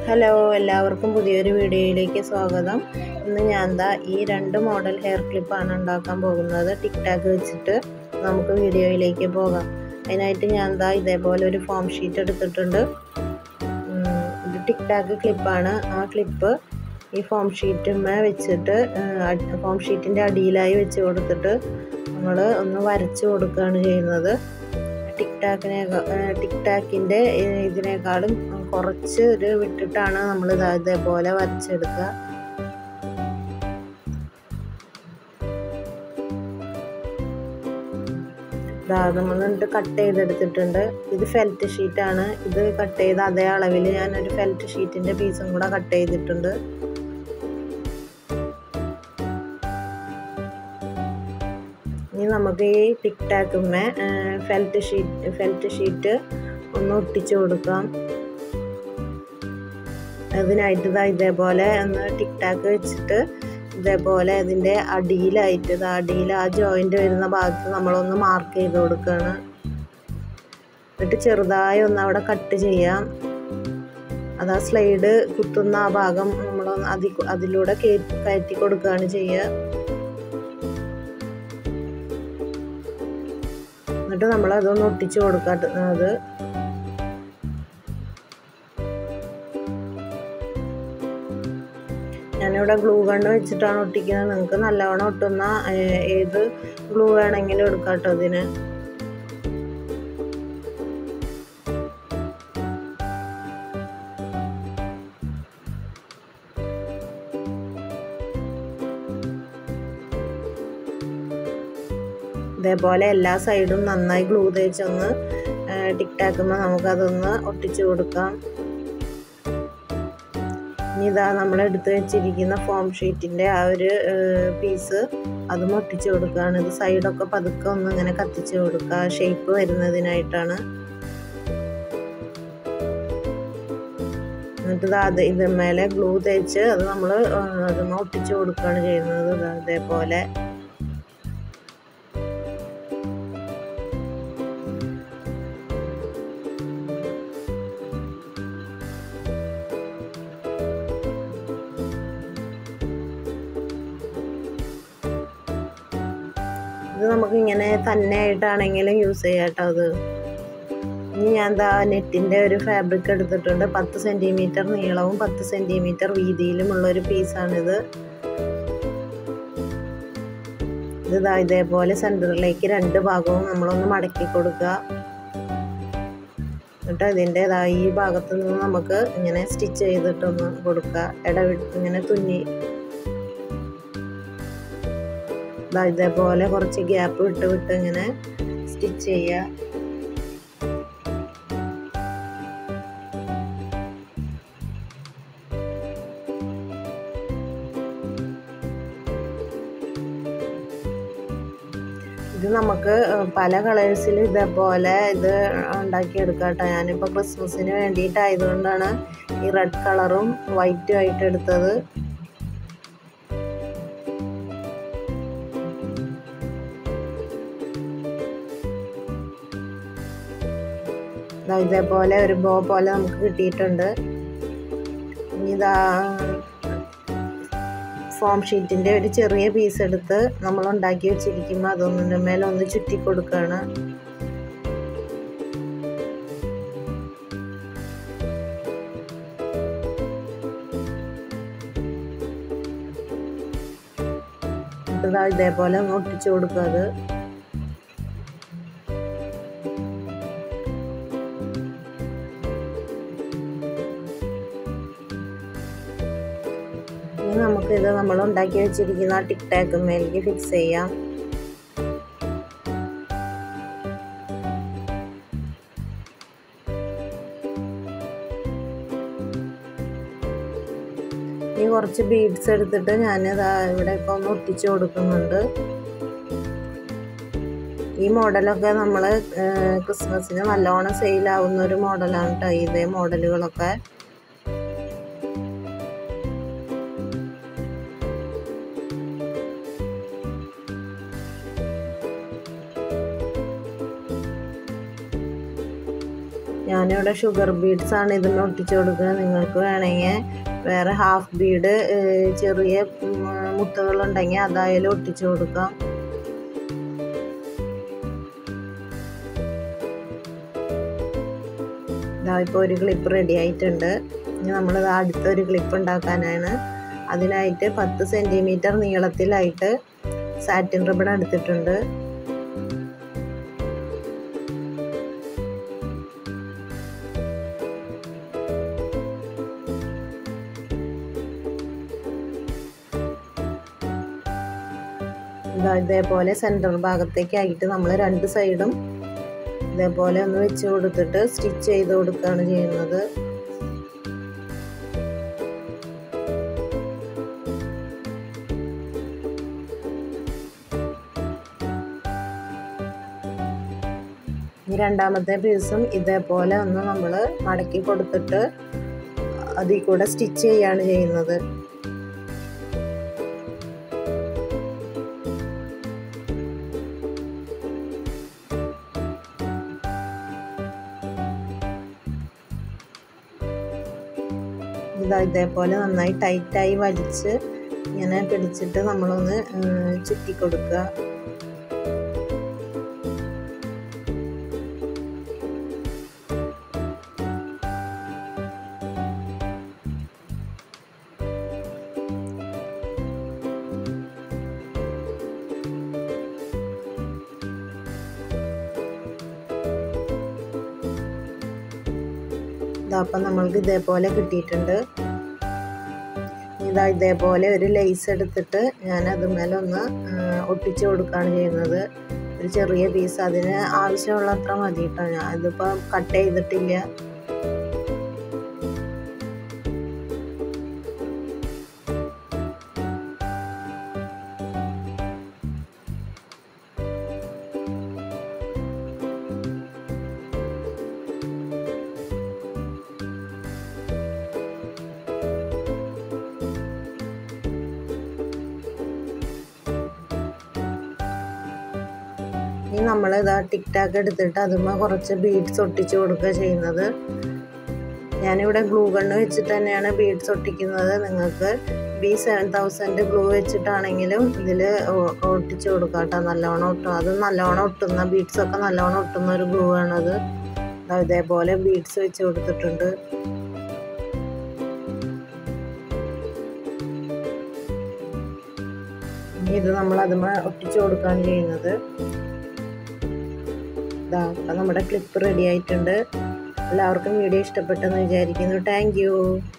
hello എല്ലാവർക്കും പുതിയൊരു വീഡിയോയിലേക്ക് സ്വാഗതം ഇന്ന് ഞാൻ ദാ ഈ രണ്ട് മോഡൽ ഹെയർ ക്ലിപ്പാണ് ഉണ്ടാക്കാൻ പോകുന്നത് ടിക് ടാക്ക് വെച്ചിട്ട് നമുക്ക് വീഡിയോയിലേക്ക് പോകാം അതിനായിട്ട് ഞാൻ ദാ ഇതേപോലെ ഒരു ഫോം ഷീറ്റ് എടുത്തിട്ടുണ്ട് ഉം, ഇത് ടിക് ടാക്ക് ക്ലിപ്പാണ് ആ ക്ലിപ്പ് ഈ ഫോം ഷീറ്റുമ്മേ വെച്ചിട്ട് ഫോം ഷീറ്റിൻ്റെ അടിയിലായി വെച്ച് കൊടുത്തിട്ട് നമ്മൾ ഒന്ന് വരച്ച് കൊടുക്കുകയാണ് ചെയ്യുന്നത് ടിക് ടാക്കിനെ ടിക് ടാക്കിൻ്റെ ഇതിനേക്കാളും കുറച്ച് ഒരു വിട്ടിട്ടാണ് നമ്മൾ ഇതേപോലെ വരച്ചെടുക്കുക ഇതാ നമ്മൾ എന്നിട്ട് കട്ട് ചെയ്തെടുത്തിട്ടുണ്ട് ഇത് ഫെൽറ്റ് ഷീറ്റാണ് ഇത് കട്ട് ചെയ്ത അതേ അളവിൽ ഞാൻ ഒരു ഫെൽറ്റ് ഷീറ്റിൻ്റെ പീസും കൂടെ കട്ട് ചെയ്തിട്ടുണ്ട് ഇനി നമുക്ക് ഈ ടിക് ടാക്കുമ്മേ ഫെൽറ്റ് ഷീറ്റ് ഫെൽറ്റ് ഷീറ്റ് ഒന്ന് ഒട്ടിച്ചു കൊടുക്കാം അതിനായിട്ട് ഇതാ ഇതേപോലെ ഒന്ന് ടിക് ടാക്ക് വെച്ചിട്ട് ഇതേപോലെ അതിൻ്റെ അടിയിലായിട്ട് ഇത് അടിയിൽ ആ ജോയിൻ്റ് വരുന്ന ഭാഗത്ത് നമ്മളൊന്ന് മാർക്ക് ചെയ്ത് കൊടുക്കുകയാണ് എന്നിട്ട് ചെറുതായി ഒന്ന് അവിടെ കട്ട് ചെയ്യാം അത് ആ സ്ലൈഡ് കുത്തുന്ന ആ ഭാഗം നമ്മൾ അതി അതിലൂടെ കയറ്റി കൊടുക്കുകയാണ് ചെയ്യുക എന്നിട്ട് നമ്മൾ അതൊന്ന് ഒട്ടിച്ച് കൊടുക്കുന്നത് ഞാനിവിടെ ഗ്ലൂ ഗണ്ണ് വെച്ചിട്ടാണ് ഒട്ടിക്കുന്നത് നിങ്ങൾക്ക് നല്ലവണ്ണം ഒട്ടുന്ന ഏത് ഗ്ലൂ വേണമെങ്കിലും എടുക്കാം കേട്ടോ ഇതിന് ഇതേപോലെ എല്ലാ സൈഡും നന്നായി ഗ്ലൂ തേച്ചൊന്ന് ടിക് ടാക്കുമ്പോൾ നമുക്കതൊന്ന് ഒട്ടിച്ചു കൊടുക്കാം ഇനി ഇതാ നമ്മൾ എടുത്തു വെച്ചിരിക്കുന്ന ഫോം ഷീറ്റിൻ്റെ ആ ഒരു പീസ് അതും ഒട്ടിച്ചു കൊടുക്കുകയാണ് ഇത് സൈഡൊക്കെ പതുക്കെ ഒന്ന് ഇങ്ങനെ കത്തിച്ച് കൊടുക്കുക ഷേപ്പ് വരുന്നതിനായിട്ടാണ് എന്നിട്ട് ഇത് അത് ഇതുമേലെ ഗ്ലൂ തേച്ച് അത് നമ്മൾ അതുമ്മ ഒട്ടിച്ചു കൊടുക്കുകയാണ് ചെയ്യുന്നത് ഇതേപോലെ ഇത് നമുക്ക് ഇങ്ങനെ തന്നെ ആയിട്ടാണെങ്കിലും യൂസ് ചെയ്യാം കേട്ടോ അത് ഇനി ഞാൻ എന്താ നെറ്റിൻ്റെ ഒരു ഫാബ്രിക് എടുത്തിട്ടുണ്ട് പത്ത് സെൻറ്റിമീറ്റർ നീളവും പത്ത് സെൻറ്റിമീറ്റർ വീതിയിലുമുള്ള ഒരു പീസാണിത് ഇത് ഇതാ ഇതേപോലെ സെൻറ്ററിലേക്ക് രണ്ട് ഭാഗവും നമ്മളൊന്ന് മടക്കി കൊടുക്കുക എന്നിട്ട് ഇതിൻ്റെ ഈ ഭാഗത്ത് നിന്ന് നമുക്ക് ഇങ്ങനെ സ്റ്റിച്ച് ചെയ്തിട്ടൊന്ന് കൊടുക്കുക ഇടവിട്ട് ഇങ്ങനെ തുന്നി ഇതേപോലെ കുറച്ച് ഗ്യാപ്പ് വിട്ട് വിട്ട് ഇങ്ങനെ സ്റ്റിച്ച് ചെയ്യുക ഇത് നമുക്ക് പല കളേഴ്സിൽ ഇതേപോലെ ഇത് ഉണ്ടാക്കിയെടുക്കാം കേട്ടോ ഞാനിപ്പോൾ ക്രിസ്മസിന് വേണ്ടിയിട്ടായതുകൊണ്ടാണ് ഈ റെഡ് കളറും വൈറ്റും ആയിട്ട് എടുത്തത് ഇതേപോലെ ഒരു ബോ പോലെ നമുക്ക് കിട്ടിയിട്ടുണ്ട് ഇനി ഇതാ ഫോം ഷീറ്റിൻ്റെ ഒരു ചെറിയ പീസ് എടുത്ത് നമ്മൾ ഉണ്ടാക്കി വെച്ചിരിക്കുമ്പോൾ അതൊന്നിൻ്റെ മേലെ ഒന്ന് ചുറ്റി കൊടുക്കുകയാണ് ഇതേപോലെ ഒന്ന് ഒട്ടിച്ചു കൊടുക്കുക അത് ഇനി നമുക്കിത് നമ്മൾ ഉണ്ടാക്കി വെച്ചിരിക്കുന്ന ടിക് ടാക്ക് മേലേക്ക് ഫിക്സ് ചെയ്യാം ഇനി കുറച്ച് ബീഡ്സ് എടുത്തിട്ട് ഞാനിതാ ഇവിടെ ഇപ്പോൾ ഒന്ന് ഒട്ടിച്ചു കൊടുക്കുന്നുണ്ട് ഈ മോഡലൊക്കെ നമ്മൾ ക്രിസ്മസിന് നല്ലോണം സെയിലാവുന്ന ഒരു മോഡലാണ് കേട്ടോ ഇതേ മോഡലുകളൊക്കെ ഞാൻ ഞാനിവിടെ ഷുഗർ ബീഡ്സ് ആണ് ഇതിന് ഒട്ടിച്ചു കൊടുക്കുന്നത് നിങ്ങൾക്ക് വേണമെങ്കിൽ വേറെ ഹാഫ് ബീഡ് ചെറിയ മുത്തുകളുണ്ടെങ്കിൽ അതായാലും ഒട്ടിച്ചു കൊടുക്കാം ഇതാ ഇപ്പോൾ ഒരു ക്ലിപ്പ് റെഡി ആയിട്ടുണ്ട് ഇനി നമ്മൾ അടുത്തൊരു ക്ലിപ്പ് ഉണ്ടാക്കാനാണ് അതിനായിട്ട് പത്ത് സെൻറ്റിമീറ്റർ നീളത്തിലായിട്ട് സാറ്റിൻ റിബൺ എടുത്തിട്ടുണ്ട് ഇതാ ഇതേപോലെ സെൻറ്റർ ഭാഗത്തേക്കായിട്ട് നമ്മൾ രണ്ട് സൈഡും ഇതേപോലെ ഒന്ന് വെച്ച് കൊടുത്തിട്ട് സ്റ്റിച്ച് ചെയ്ത് കൊടുക്കുകയാണ് ചെയ്യുന്നത് ഈ രണ്ടാമത്തെ പീസും ഇതേപോലെ ഒന്ന് നമ്മൾ മടക്കി കൊടുത്തിട്ട് അതിൽ കൂടെ സ്റ്റിച്ച് ചെയ്യാണ് ചെയ്യുന്നത് ഇതാ ഇതേപോലെ നന്നായി ടൈറ്റായി വലിച്ച് ഇങ്ങനെ പിടിച്ചിട്ട് നമ്മളൊന്ന് ചുറ്റി കൊടുക്കുക അപ്പം നമ്മൾക്ക് ഇതേപോലെ കിട്ടിയിട്ടുണ്ട് ഇതാ ഇതേപോലെ ഒരു ലേസ് എടുത്തിട്ട് ഞാൻ അതുമേലെ ഒന്ന് ഒട്ടിച്ചു കൊടുക്കുകയാണ് ചെയ്യുന്നത് ഒരു ചെറിയ പീസ് അതിന് ആവശ്യമുള്ള അത്ര മതി കേട്ടോ ഞാൻ ഇതിപ്പോൾ കട്ട് ചെയ്തിട്ടില്ല ഇനി നമ്മൾ ഇതാ ടിക് ടാക്ക് എടുത്തിട്ട് അതുമ്മ കുറച്ച് ബീഡ്സ് ഒട്ടിച്ച് കൊടുക്കുക ചെയ്യുന്നത് ഞാനിവിടെ ഗ്ലൂ ഗണ്ണ് വെച്ചിട്ട് തന്നെയാണ് ബീഡ്സ് ഒട്ടിക്കുന്നത് നിങ്ങൾക്ക് ബി സെവൻ തൗസൻഡ് ഗ്ലൂ വെച്ചിട്ടാണെങ്കിലും ഇതിൽ ഒട്ടിച്ച് കൊടുക്കാം കേട്ടോ നല്ലോണം ഒട്ടും അത് നല്ലോണം ഒട്ടുന്ന ബീഡ്സൊക്കെ നല്ലോണം ഒട്ടുന്ന ഒരു ഗ്ലൂ ആണത് ഇതേപോലെ ബീഡ്സ് വെച്ച് കൊടുത്തിട്ടുണ്ട് ഇത് നമ്മൾ അതുമ ഒട്ടിച്ചു കൊടുക്കുകയാണ് ചെയ്യുന്നത് ഇതാ അപ്പം നമ്മുടെ ക്ലിപ്പ് റെഡി ആയിട്ടുണ്ട് എല്ലാവർക്കും വീഡിയോ ഇഷ്ടപ്പെട്ടെന്ന് വിചാരിക്കുന്നു താങ്ക്